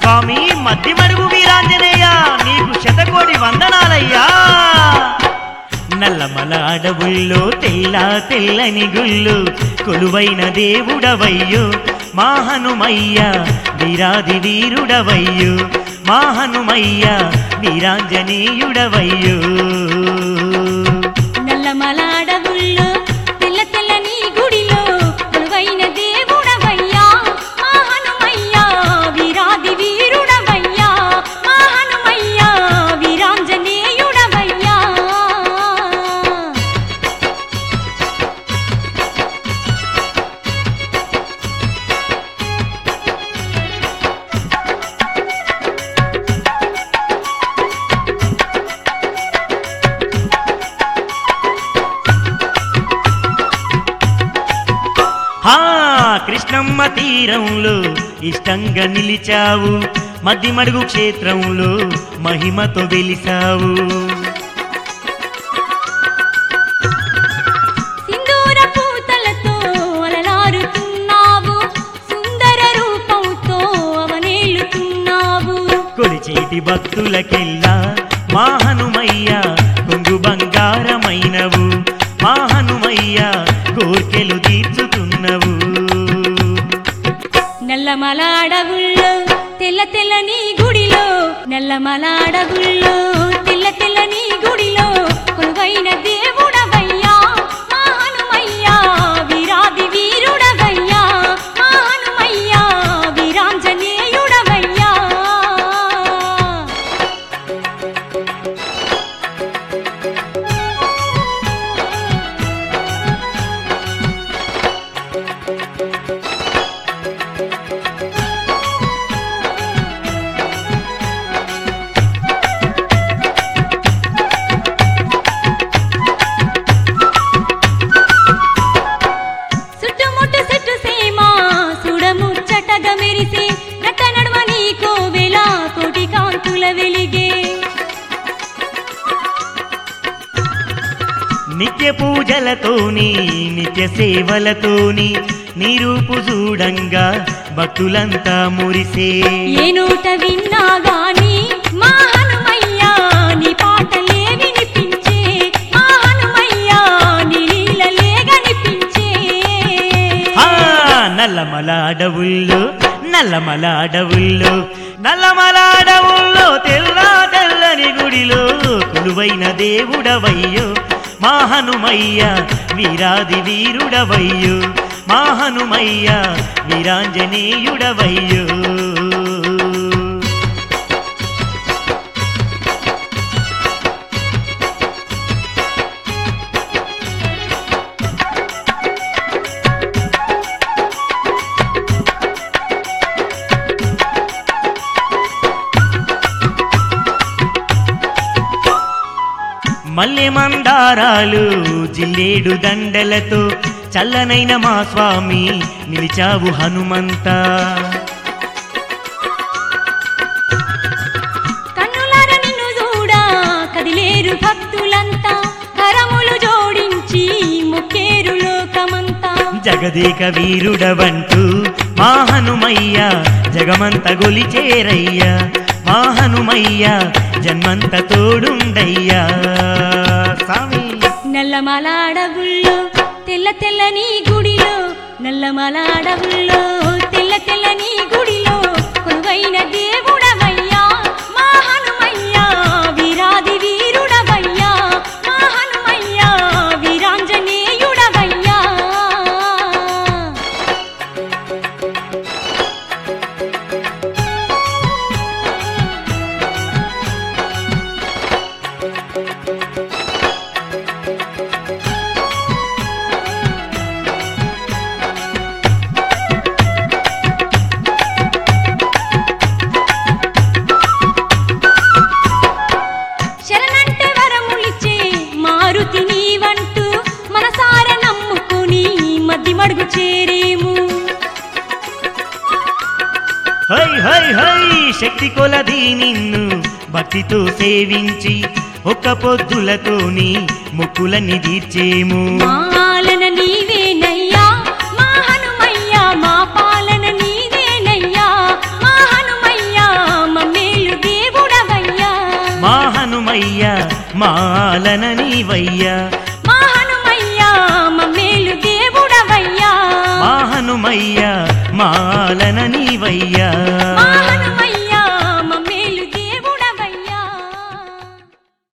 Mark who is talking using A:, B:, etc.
A: స్వామి మధ్యమడుగు వీరాంజనేయ నీకు శతకోటి వందనాలయ్యా నల్లమల అడవుల్లో తెల్ల తెల్లని గుళ్ళు కొలువైన దేవుడవయ్యో మా హనుమయ్య వీరాది వీరుడవయ్యో మా హనుమయ్య వీరాంజనేయుడవయ్యో
B: నల్లమల అడవుల్లో తెల్ల తెల్లని గుడిలో కొలువైన దేవుడవయ్యా మా హనుమయ్యా వీరాది వీరుడవయ్యా మా హనుమయ్యా వీరాంజనేయుడవయ్యా
A: హా కృష్ణమ్మ తీరంలో ఇష్టంగా నిలిచావు మధ్యమడుగు క్షేత్రంలో మహిమతో వెలిసావు
B: సింధూర పూతలతో అలలారుతున్నావు సుందర రూపంతో అవనేలుతున్నావు
A: కొలిచేటి భక్తులకెల్లా మా హనుమయ్య కొంగు బంగారమైనవు మా హనుమయ్య కోర్కెలు తీర్చుతున్నవు
B: నల్లమల అడవుల్లో తెల్ల తెల్లని గుడిలో నల్లమల అడవుల్లో తెల్ల తెల్లని గుడిలో కొలువైన దేవుడవయ్యా మా హనుమయ్యా వీరాది వీరుడవయ్యా మా హనుమయ్యా వీరాంజనేయుడవయ్యా చుట్టుముట్టు చెట్టు సీమ సుడముచ్చటగా మెరిసే నట్ట నడుమ నీ కోవెల కోటి కాంతుల వెలిగే
A: నిత్య పూజలతోని నిత్య సేవలతోని నీ రూపు చూడంగా భక్తులంతా మురిసే
B: ఏ నోట విన్నా గాని మా హనుమయ్యా నీ పాటలే వినిపించే మా హనుమయ్యా నీ లీలలే గనిపించే
A: ఆ నల్లమల అడవుల్లో నల్లమల అడవుల్లో నల్లమల అడవుల్లో తెల్ల తెల్లని గుడిలో కొలువైన దేవుడవయ్యో మా హనుమయ్య వీరాది వీరుడవయ్యో మా హనుమయ్య వీరాంజనేయుడవయ్యో మల్లె మందారాలు జిల్లేడు దండలతో చల్లనైన మా స్వామి నిలిచావు హనుమంత
B: కన్నులార నిన్ను చూడా కదిలేరు భక్తులంతా కరములు జోడించి ముక్కేరు లోకమంతా
A: జగదేక వీరుడవంటూ మా హనుమయ్య జగమంత గొలిచేరయ్యా మా హనుమయ్య జన్మంత తోడుండయ్యా స్వామి
B: నల్లమల అడవుల్లో తెల్ల తెల్లని గుడిలో నల్లమల అడవుల్లో తెల్ల తెల్లని గుడిలో కొలువైన దేవుడవయ్యా మా హనుమయ్యా వీరాది వీరుడవయ్యా మా హనుమయ్యా వీరాంజనేయుడవయ్యా శరణంటే వరములిచ్చే మారుతి నీవంటూ మనసార నమ్ముకుని మధ్య మడుగు చేరేము
A: హై హై హై శక్తి కొలది నిన్ను భక్తితో సేవించి ఒక్క పొద్దులతోని మొక్కులన్నీ తీర్చేము
B: పాలన నీవేనయ్యా మా హనుమయ్యా మా పాలన నీవేనయ్యా మా హనుమయ్యా
A: హనుమయ్య మాలన నీవయ్యా
B: మా హనుమయ్యా మమ్మేలు దేవుడవయ్యా
A: మా హనుమయ్య మాలన నీవయ్యా
B: మా